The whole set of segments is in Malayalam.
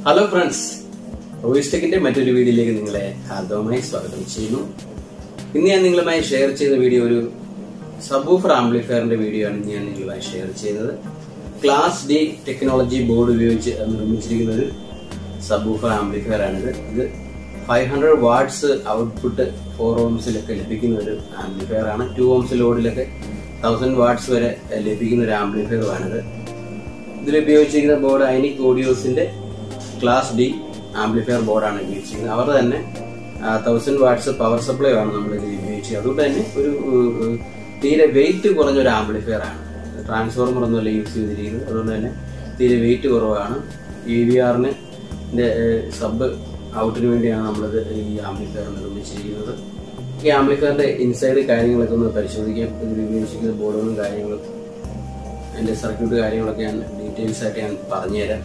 ഹലോ ഫ്രണ്ട്സ് റോയിസ്റ്റെക്കിന്റെ മറ്റൊരു വീഡിയോയിലേക്ക് നിങ്ങളെ ഹാർദവമായി സ്വാഗതം ചെയ്യുന്നു ഇന്ന് ഞാൻ നിങ്ങളുമായി ഷെയർ ചെയ്ത വീഡിയോ ഒരു സബൂഫർ ആംപ്ലിഫയറിന്റെ വീഡിയോ ആണ് ഇന്ന് ഞാൻ നിങ്ങളുമായി ഷെയർ ചെയ്തത് ക്ലാസ് ഡി ടെക്നോളജി ബോർഡ് ഉപയോഗിച്ച് നിർമ്മിച്ചിരിക്കുന്ന ഒരു സബൂഫർ ആംപ്ലിഫയർ ആണിത് ഇത് five hundred watts output four ഓംസിലൊക്കെ ലഭിക്കുന്ന ഒരു ആംപ്ലിഫയർ ആണ് ടു ഓംസ് ലോഡിലൊക്കെ തൗസൻഡ് വാട്ട്സ് വരെ ലഭിക്കുന്ന ഒരു ആംപ്ലിഫയർ ആണിത് ഇതിൽ ഉപയോഗിച്ചിരിക്കുന്ന ബോർഡ് ഐനിക് ഓഡിയോസിന്റെ ക്ലാസ് ഡി ആംപ്ലിഫയർ ബോർഡാണ് ഉപയോഗിച്ചിരിക്കുന്നത് അവർ തന്നെ തൗസൻഡ് വാട്ട്സ് പവർ സപ്ലൈ ആണ് നമ്മൾ ഇതിൽ ഉപയോഗിച്ചത് അതുകൊണ്ട് തന്നെ ഒരു ഏഹ്, തീരെ വെയിറ്റ് കുറഞ്ഞ ഒരു ആംപ്ലിഫയർ ആണ് ട്രാൻസ്ഫോർമർ ഒന്നുമല്ല യൂസ് ചെയ്തിരിക്കുന്നത് അതുകൊണ്ട് തന്നെ തീരെ വെയിറ്റ് കുറവാണ് ഇ വി ആറിന് സബ് ഔട്ടിന് വേണ്ടിയാണ് നമ്മളിത് ഈ ആംപ്ലിഫയർ നിർമ്മിച്ചിരിക്കുന്നത് ഈ ആംപ്ലിഫയറിന്റെ ഇൻസൈഡ് കാര്യങ്ങളൊക്കെ ഒന്ന് പരിശോധിക്കാം ഇതിൽ ഉപയോഗിച്ചിരിക്കുന്ന ബോർഡുകളും കാര്യങ്ങളും അതിന്റെ സർക്യൂട്ട് കാര്യങ്ങളൊക്കെ ഞാൻ ഡീറ്റെയിൽസ് ആയിട്ട് ഞാൻ പറഞ്ഞുതരാം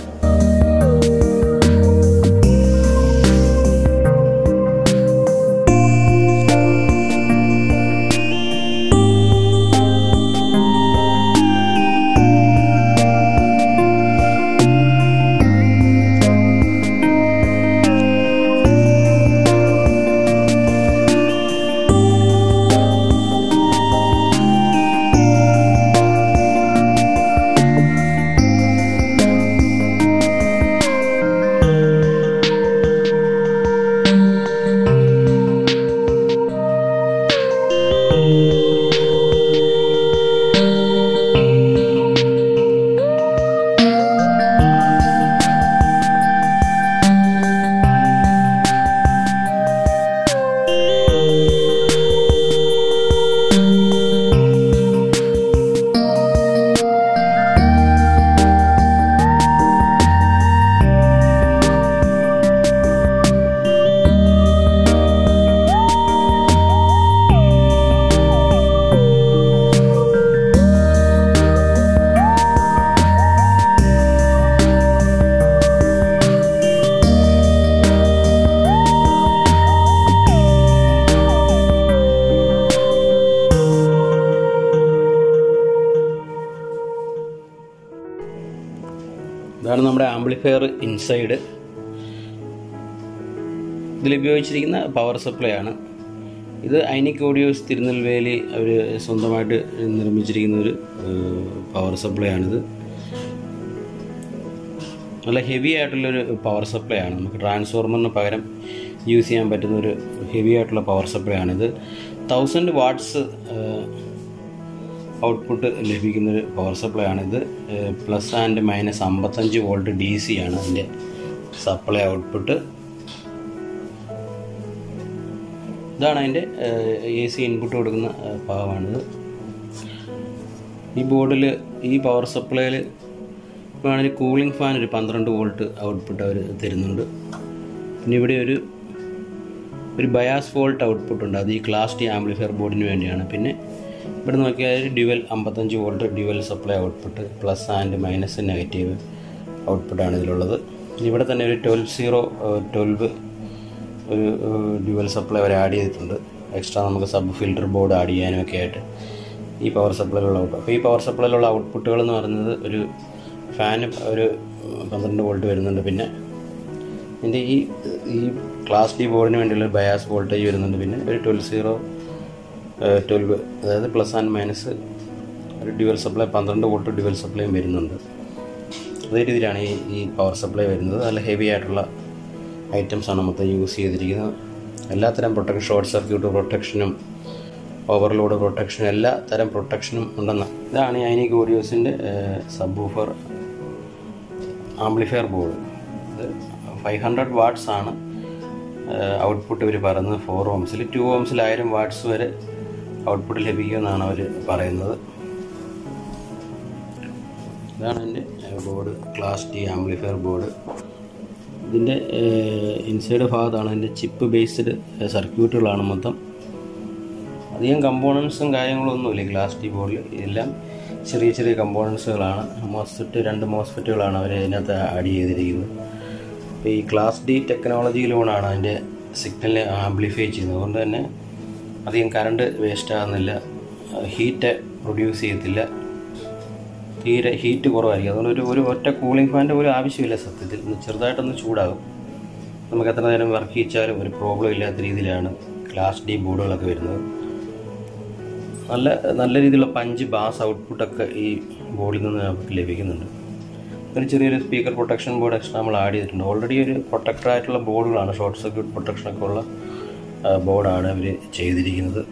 ഇതാണ് നമ്മുടെ ആംപ്ലിഫയർ ഇൻസൈഡ് ഇതിൽ ഉപയോഗിച്ചിരിക്കുന്ന പവർ സപ്ലൈ ആണ് ഇത് ഐനിക് ഓഡിയോസ് തിരുനെൽവേലി അവർ സ്വന്തമായിട്ട് നിർമ്മിച്ചിരിക്കുന്ന ഒരു പവർ സപ്ലൈ ആണിത് നല്ല ഹെവി ആയിട്ടുള്ളൊരു പവർ സപ്ലൈ ആണ് നമുക്ക് ട്രാൻസ്ഫോർമറിന് പകരം യൂസ് ചെയ്യാൻ പറ്റുന്ന ഒരു ഹെവി ആയിട്ടുള്ള പവർ സപ്ലൈ ആണിത് തൗസൻഡ് വാട്ട്സ് ഔട്ട്പുട്ട് ലഭിക്കുന്ന ഒരു പവർ സപ്ലൈ ആണിത് പ്ലസ് ആൻഡ് മൈനസ് അമ്പത്തഞ്ച് വോൾട്ട് ഡി സി ആണ് അതിൻ്റെ സപ്ലൈ ഔട്ട്പുട്ട് ഇതാണ് അതിൻ്റെ എ സി ഇൻപുട്ട് കൊടുക്കുന്ന ഏഹ്, ഭാഗമാണിത് ഈ ബോർഡിൽ ഈ പവർ സപ്ലൈയിൽ വേണമെങ്കിൽ കൂളിംഗ് ഫാൻ ഒരു പന്ത്രണ്ട് വോൾട്ട് ഔട്ട്പുട്ട് അവർ തരുന്നുണ്ട് പിന്നെ ഇവിടെ ഒരു ഒരു ബയാസ് വോൾട്ട് ഔട്ട്പുട്ട് ഉണ്ട് അത് ഈ ക്ലാസ് ടി ആംപ്ലിഫയർ ബോർഡിന് വേണ്ടിയാണ് പിന്നെ ഇവിടെ നോക്കിയാൽ ഡ്യുവൽ അമ്പത്തഞ്ച് volt dual supply output plus and minus negative ഔട്ട്പുട്ടാണ് ഇതിലുള്ളത് ഇനി ഇവിടെ തന്നെ ഒരു ട്വൽവ് സീറോ ട്വൽവ് ഒരു ഡ്യുവൽ സപ്ലൈ അവർ ആഡ് ചെയ്തിട്ടുണ്ട് എക്സ്ട്രാ നമുക്ക് സബ് ഫിൽറ്റർ ബോർഡ് ആഡ് ചെയ്യാനും ഒക്കെ ആയിട്ട് ഈ പവർ സപ്ലൈയിലുള്ള ഔട്ട് അപ്പോൾ ഈ പവർ സപ്ലൈയിലുള്ള ഔട്ട്പുട്ടുകൾ എന്ന് പറയുന്നത് ഒരു ഫാന് ഒരു പന്ത്രണ്ട് വോൾട്ട് വരുന്നുണ്ട് പിന്നെ ഇതിൻ്റെ ഈ ഈ ക്ലാസ് ഡി ബോർഡിന് വേണ്ടിയുള്ള ബയാസ് വോൾട്ടേജ് വരുന്നുണ്ട് പിന്നെ ഒരു ട്വൽവ് സീറോ ട്വൽവ് അതായത് പ്ലസ് ആൻഡ് മൈനസ് ഒരു ഡ്യുവൽ സപ്ലൈ പന്ത്രണ്ട് വോൾട്ട് ഡ്യുവൽ സപ്ലൈയും വരുന്നുണ്ട് അതേ രീതിയിലാണ് ഈ ഈ പവർ സപ്ലൈ വരുന്നത് നല്ല ഹെവി ആയിട്ടുള്ള ഐറ്റംസ് ആണ് മൊത്തം യൂസ് ചെയ്തിരിക്കുന്നത് എല്ലാത്തരം പ്രൊട്ടക്ഷൻ ഷോർട്ട് സർക്യൂട്ട് പ്രൊട്ടക്ഷനും ഓവർലോഡ് പ്രൊട്ടക്ഷനും എല്ലാ തരം പ്രൊട്ടക്ഷനും ഉണ്ടെന്ന് ഇതാണ് ഐനിക് ഓഡിയോസിൻ്റെ സബ് ആംപ്ലിഫയർ ബോർഡ് ഇത് ഫൈവ് ഹൺഡ്രഡ് വാട്ട്സ് ആണ് ഔട്ട്പുട്ട് ഇവർ പറയുന്നത് ഫോർ ഓംസിൽ ടു ഓംസിൽ ആയിരം വാട്ട്സ് വരെ ഔട്ട്പുട്ട് ലഭിക്കുമെന്നാണ് അവർ പറയുന്നത് ഇതാണ് എൻ്റെ board class T amplifier board ഇതിൻ്റെ ഇൻസൈഡ് ഭാഗത്താണ് അതിൻ്റെ ചിപ്പ് ബേസ്ഡ് സർക്യൂട്ടുകളാണ് മൊത്തം അധികം കമ്പോണൻസും കാര്യങ്ങളും ഒന്നുമില്ല ഗ്ലാസ് ടി ബോർഡിൽ എല്ലാം ചെറിയ ചെറിയ കമ്പോണൻസുകളാണ് മോസ്ഫെറ്റ് രണ്ട് മോസ്ഫെറ്റുകളാണ് അവർ അതിനകത്ത് ആഡ് ചെയ്തിരിക്കുന്നത് അപ്പോൾ ഈ ക്ലാസ് ഡി ടെക്നോളജിയിലൂടെയാണ് അതിൻ്റെ സിഗ്നലിനെ ആംപ്ലിഫൈ ചെയ്യുന്നത് അതുകൊണ്ട് തന്നെ അധികം കറണ്ട് വേസ്റ്റ് ആകുന്നില്ല ഹീറ്റ് പ്രൊഡ്യൂസ് ചെയ്യത്തില്ല തീരെ ഹീറ്റ് കുറവായിരിക്കും അതുകൊണ്ട് ഒരു ഒരു ഒറ്റ കൂളിംഗ് ഫാനിൻ്റെ പോലും ആവശ്യമില്ല സത്യത്തിൽ ഒന്ന് ചെറുതായിട്ടൊന്ന് ചൂടാകും നമുക്ക് എത്ര നേരം വർക്ക് ചെയ്യിച്ചാലും ഒരു പ്രോബ്ലം ഇല്ലാത്ത രീതിയിലാണ് ക്ലാസ് ഡി ബോർഡുകളൊക്കെ വരുന്നത് നല്ല നല്ല രീതിയിലുള്ള പഞ്ച് ബാസ് ഔട്ട്പുട്ടൊക്കെ ഈ ബോർഡിൽ നിന്ന് നമുക്ക് ലഭിക്കുന്നുണ്ട് ഒരു ചെറിയൊരു സ്പീക്കർ പ്രൊട്ടക്ഷൻ ബോർഡ് എക്സ്ട്രാ നമ്മൾ ആഡ് ചെയ്തിട്ടുണ്ട് ഓൾറെഡി ഒരു പ്രൊട്ടക്ടർ ആയിട്ടുള്ള ബോർഡുകളാണ് ഷോർട്ട് സർക്യൂട്ട് പ്രൊട്ടക്ഷനൊക്കെ ഉള്ള ബോർഡാണ് അവർ ചെയ്തിരിക്കുന്നത്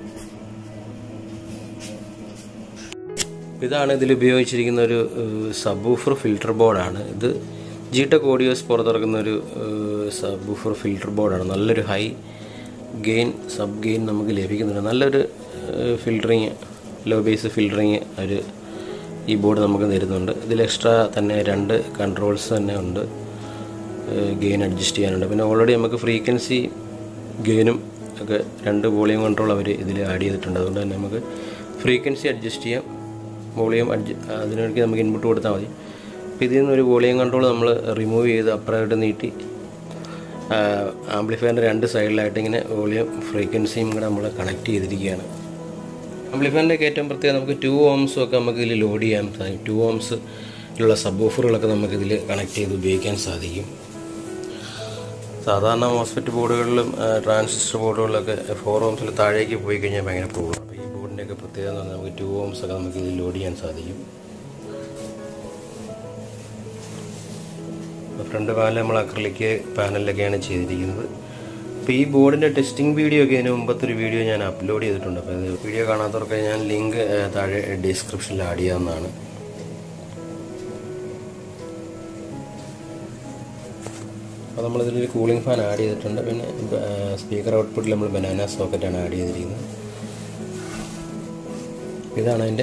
ഇതാണ് ഇതിൽ ഉപയോഗിച്ചിരിക്കുന്ന ഒരു സബ് ഫിൽട്ടർ ബോർഡാണ് ഇത് ജി ടെക് ഓഡിയോസ് പുറത്തിറക്കുന്ന ഒരു സബ് ഫിൽട്ടർ ബോർഡാണ് നല്ലൊരു ഹൈ ഗെയിൻ സബ് ഗെയിൻ നമുക്ക് ലഭിക്കുന്നുണ്ട് നല്ലൊരു ഫിൽറ്ററിങ് ലോ ബേസ് ഫിൽറ്ററിങ് ഒരു ഈ ബോർഡ് നമുക്ക് തരുന്നുണ്ട് ഇതിൽ എക്സ്ട്രാ തന്നെ രണ്ട് കൺട്രോൾസ് തന്നെ ഉണ്ട് ഗെയിൻ അഡ്ജസ്റ്റ് ചെയ്യാനുണ്ട് പിന്നെ ഓൾറെഡി നമുക്ക് ഫ്രീക്വൻസി ഗെയിനും ഒക്കെ രണ്ട് വോളിയം കൺട്രോൾ അവർ ഇതിൽ ആഡ് ചെയ്തിട്ടുണ്ട് അതുകൊണ്ട് തന്നെ നമുക്ക് ഫ്രീക്വൻസി അഡ്ജസ്റ്റ് ചെയ്യാം വോളിയം അഡ്ജ അതിനൊക്കെ നമുക്ക് ഇൻപുട്ട് കൊടുത്താൽ മതി അപ്പോൾ ഇതിൽ നിന്ന് ഒരു വോളിയം കൺട്രോൾ നമ്മൾ റിമൂവ് ചെയ്ത് അപ്പുറമായിട്ട് നീട്ടി ആംപ്ലിഫയറിൻ്റെ രണ്ട് സൈഡിലായിട്ട് ഇങ്ങനെ വോളിയം ഫ്രീക്വൻസിയും കൂടെ നമ്മൾ കണക്ട് ചെയ്തിരിക്കുകയാണ് ആംപ്ലിഫയറിൻ്റെ ഏറ്റവും പ്രത്യേകം നമുക്ക് ടു ഓംസും ഒക്കെ നമുക്ക് ഇതിൽ ലോഡ് ചെയ്യാൻ സാധിക്കും ടു ഓംസ് ഉള്ള സബ് ഓഫറുകളൊക്കെ നമുക്ക് ഇതിൽ കണക്ട് ചെയ്ത് ഉപയോഗിക്കാൻ സാധിക്കും സാധാരണ മോസ്ഫെറ്റ് ബോർഡുകളിലും ട്രാൻസിസ്റ്റർ ബോർഡുകളിലൊക്കെ ഫോർ ഓംസിൽ താഴേക്ക് പോയി കഴിഞ്ഞാൽ ഭയങ്കര പ്രോബ്ലം അപ്പോൾ ഈ ബോർഡിൻ്റെയൊക്കെ പ്രത്യേകത എന്ന് പറഞ്ഞാൽ നമുക്ക് ടു ഓംസ് ഒക്കെ നമുക്ക് ഇതിൽ ലോഡ് ചെയ്യാൻ സാധിക്കും ഫ്രണ്ട് പാനൽ നമ്മൾ അക്രലിക്ക് പാനലിലൊക്കെയാണ് ചെയ്തിരിക്കുന്നത് അപ്പോൾ ഈ ബോർഡിൻ്റെ ടെസ്റ്റിംഗ് വീഡിയോ ഒക്കെ ഇതിന് മുമ്പത്തെ ഒരു വീഡിയോ ഞാൻ അപ്ലോഡ് ചെയ്തിട്ടുണ്ട് അപ്പോൾ ഇത് വീഡിയോ കാണാത്തവർക്ക് ഞാൻ ലിങ്ക് താഴെ ഡിസ്ക്രിപ്ഷനിൽ ആഡ് ചെയ്യാവുന്നതാണ് അപ്പോൾ നമ്മളിതിലൊരു കൂളിംഗ് ഫാൻ ആഡ് ചെയ്തിട്ടുണ്ട് പിന്നെ സ്പീക്കർ ഔട്ട്പുട്ടിൽ നമ്മൾ ബനാന സോക്കറ്റാണ് ആഡ് ചെയ്തിരിക്കുന്നത് ഇതാണ് അതിൻ്റെ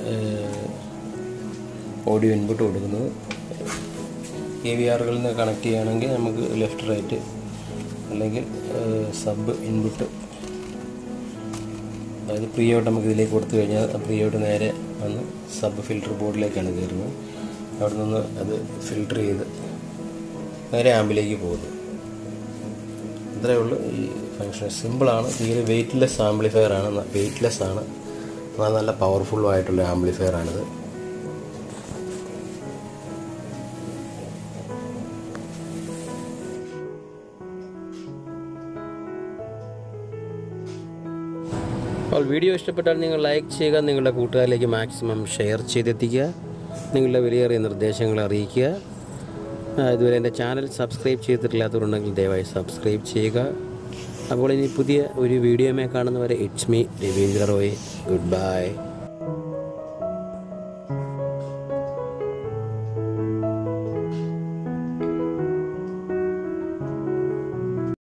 ഓഡിയോ ഇൻപുട്ട് കൊടുക്കുന്നത് എ വി ആറുകളിൽ നിന്ന് കണക്ട് ചെയ്യുകയാണെങ്കിൽ നമുക്ക് ലെഫ്റ്റ് റൈറ്റ് അല്ലെങ്കിൽ സബ് ഇൻപുട്ട് അതായത് പ്രീ ഔട്ട് നമുക്ക് ഇതിലേക്ക് കൊടുത്തു കഴിഞ്ഞാൽ പ്രീ ഔട്ട് നേരെ വന്ന് സബ് ഫിൽറ്റർ ബോർഡിലേക്കാണ് കയറുന്നത് അവിടെ നിന്ന് അത് ഫിൽറ്റർ ചെയ്ത് നേരെ ആമ്പിലേക്ക് പോകുന്നു ഇത്രയേ ഉള്ളൂ ഈ ഫങ്ഷൻ സിമ്പിളാണ് തീരെ വെയ്റ്റ്ലെസ് ആംപ്ലിഫയർ ആണ് വെയ്റ്റ്ലെസ് ആണ് എന്നാൽ നല്ല പവർഫുള്ളും ആയിട്ടുള്ള ആംപ്ലിഫയർ ആണിത് അപ്പോൾ വീഡിയോ ഇഷ്ടപ്പെട്ടാൽ നിങ്ങൾ ലൈക്ക് ചെയ്യുക നിങ്ങളുടെ കൂട്ടുകാരിലേക്ക് മാക്സിമം ഷെയർ ചെയ്തെത്തിക്കുക നിങ്ങളുടെ വിലയേറിയ നിർദ്ദേശങ്ങൾ അറിയിക്കുക ഇതുവരെ എൻ്റെ ചാനൽ സബ്സ്ക്രൈബ് ചെയ്തിട്ടില്ലാത്തവരുണ്ടെങ്കിൽ ദയവായി സബ്സ്ക്രൈബ് ചെയ്യുക അപ്പോൾ ഇനി പുതിയ ഒരു വീഡിയോമേ കാണുന്നവരെ it's me Ravindra Roy good by